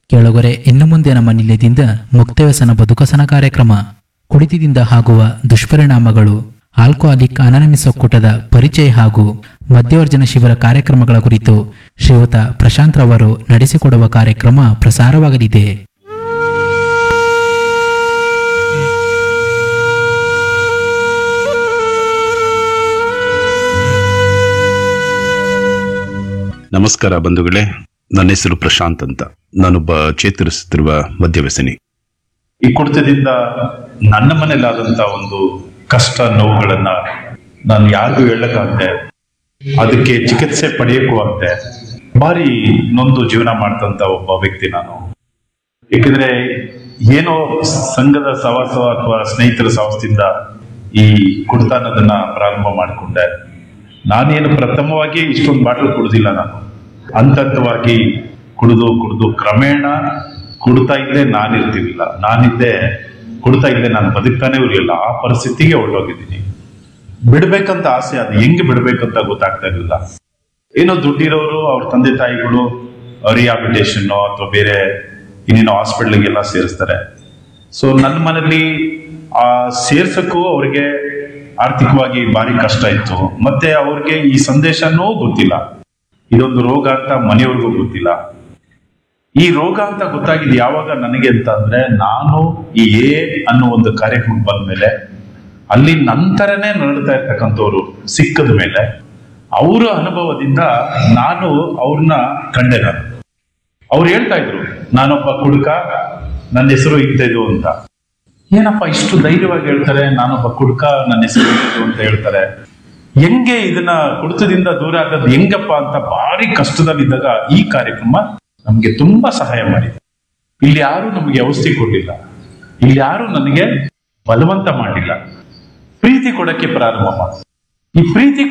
ಕೆಳಗೊರೆ ಇನ್ನು ಮುಂದೆ ನಮ್ಮ ನಿಲಯದಿಂದ ಮುಕ್ತವ್ಯಸನ ಬದುಕಸನ ಕಾರ್ಯಕ್ರಮ ಕುಡಿತದಿಂದ ಆಗುವ ದುಷ್ಪರಿಣಾಮಗಳು ಆಲ್ಕೋಹಾಲಿಕ್ ಅನಾನಮಿಸ್ ಒಕ್ಕೂಟದ ಪರಿಚಯ ಹಾಗೂ ಮಧ್ಯವರ್ಜನ ಶಿಬಿರ ಕಾರ್ಯಕ್ರಮಗಳ ಕುರಿತು ಶ್ರೀಯುತ ಪ್ರಶಾಂತ್ ರವರು ನಡೆಸಿಕೊಡುವ ಕಾರ್ಯಕ್ರಮ ಪ್ರಸಾರವಾಗಲಿದೆ ನಮಸ್ಕಾರ ಬಂಧುಗಳೇ ನನ್ನ ಹೆಸರು ಪ್ರಶಾಂತ್ ಅಂತ ನಾನೊಬ್ಬ ಚೇತರಿಸುತ್ತಿರುವ ಮದ್ಯವ್ಯಸನಿ ಈ ಕುಡಿತದಿಂದ ನನ್ನ ಮನೇಲಾದಂತ ಒಂದು ಕಷ್ಟ ನೋವುಗಳನ್ನ ನಾನು ಯಾರಿಗೂ ಹೇಳಕ್ಕಾಗದೆ ಅದಕ್ಕೆ ಚಿಕಿತ್ಸೆ ಪಡೆಯಕ್ಕೂ ಆಗದೆ ಭಾರಿ ನೊಂದು ಜೀವನ ಮಾಡ್ತಂತ ಒಬ್ಬ ವ್ಯಕ್ತಿ ನಾನು ಏಕೆಂದ್ರೆ ಏನೋ ಸಂಘದ ಸವಾಸ ಅಥವಾ ಸ್ನೇಹಿತರ ಸವಾಸದಿಂದ ಈ ಕುಡಿತ ಅನ್ನೋದನ್ನ ಪ್ರಾರಂಭ ಮಾಡಿಕೊಂಡೆ ನಾನೇನು ಪ್ರಥಮವಾಗಿ ಇಷ್ಟೊಂದು ಬಾಟಲ್ ಕುಡ್ದಿಲ್ಲ ನಾನು ಹಂತವಾಗಿ ಕುಡಿದು ಕುಡಿದು ಕ್ರಮೇಣ ಕುಡ್ತಾ ಇದ್ದೆ ನಾನಿರ್ತಿರ್ಲಿಲ್ಲ ನಾನಿದ್ದೆ ಕುಡ್ತಾ ಇದ್ದೆ ನಾನು ಬದುಕ್ತಾನೆ ಇರಲಿಲ್ಲ ಆ ಪರಿಸ್ಥಿತಿಗೆ ಹೊರಟೋಗಿದ್ದೀನಿ ಬಿಡ್ಬೇಕಂತ ಆಸೆ ಅದು ಹೆಂಗೆ ಬಿಡ್ಬೇಕಂತ ಗೊತ್ತಾಗ್ತಾ ಇರಲಿಲ್ಲ ಏನೋ ದುಡ್ಡಿರೋರು ಅವ್ರ ತಂದೆ ತಾಯಿಗಳು ರಿಹಾಬಿಟೇಷನ್ ಅಥವಾ ಬೇರೆ ಇನ್ನೇನೋ ಹಾಸ್ಪಿಟ್ಲಿಗೆಲ್ಲ ಸೇರಿಸ್ತಾರೆ ಸೊ ನನ್ನ ಮನೇಲಿ ಆ ಸೇರ್ಸಕ್ಕೂ ಅವ್ರಿಗೆ ಆರ್ಥಿಕವಾಗಿ ಭಾರಿ ಕಷ್ಟ ಇತ್ತು ಮತ್ತೆ ಅವ್ರಿಗೆ ಈ ಸಂದೇಶನೂ ಗೊತ್ತಿಲ್ಲ ಇದೊಂದು ರೋಗ ಅಂತ ಮನೆಯವ್ರಿಗೂ ಗೊತ್ತಿಲ್ಲ ಈ ರೋಗ ಅಂತ ಗೊತ್ತಾಗಿದ್ದು ಯಾವಾಗ ನನಗೆ ಅಂತ ಅಂದ್ರೆ ನಾನು ಈ ಎ ಅನ್ನೋ ಒಂದು ಕಾರ್ಯಕ್ರಮ ಬಂದ್ಮೇಲೆ ಅಲ್ಲಿ ನಂತರನೇ ನರಳ್ತಾ ಇರ್ತಕ್ಕಂಥವ್ರು ಸಿಕ್ಕದ ಮೇಲೆ ಅವರ ಅನುಭವದಿಂದ ನಾನು ಅವ್ರನ್ನ ಕಂಡೆ ನಾನು ಅವ್ರು ಹೇಳ್ತಾ ಇದ್ರು ನಾನೊಬ್ಬ ಕುಡುಕ ನನ್ನ ಹೆಸರು ಇಂಥದ್ದು ಅಂತ ಏನಪ್ಪ ಇಷ್ಟು ಧೈರ್ಯವಾಗಿ ಹೇಳ್ತಾರೆ ನಾನೊಬ್ಬ ಕುಡುಕ ನನ್ನ ಹೆಸರು ಇಂಥದ್ದು ಅಂತ ಹೇಳ್ತಾರೆ ಹೆಂಗೆ ಇದನ್ನ ಕುಡಿತದಿಂದ ದೂರ ಆಗೋದು ಹೆಂಗಪ್ಪ ಅಂತ ಭಾರಿ ಕಷ್ಟದಲ್ಲಿದ್ದಾಗ ಈ ಕಾರ್ಯಕ್ರಮ ನಮ್ಗೆ ತುಂಬಾ ಸಹಾಯ ಮಾಡಿದೆ ಇಲ್ಲಿ ಯಾರು ನಮಗೆ ಔಷಧಿ ಕೊಡ್ಲಿಲ್ಲ ಇಲ್ಲಿ ಯಾರು ನನಗೆ ಬಲವಂತ ಮಾಡಿಲ್ಲ ಪ್ರೀತಿ ಕೊಡಕ್ಕೆ ಪ್ರಾರಂಭ ಮಾಡಿ ಈ ಪ್ರೀತಿ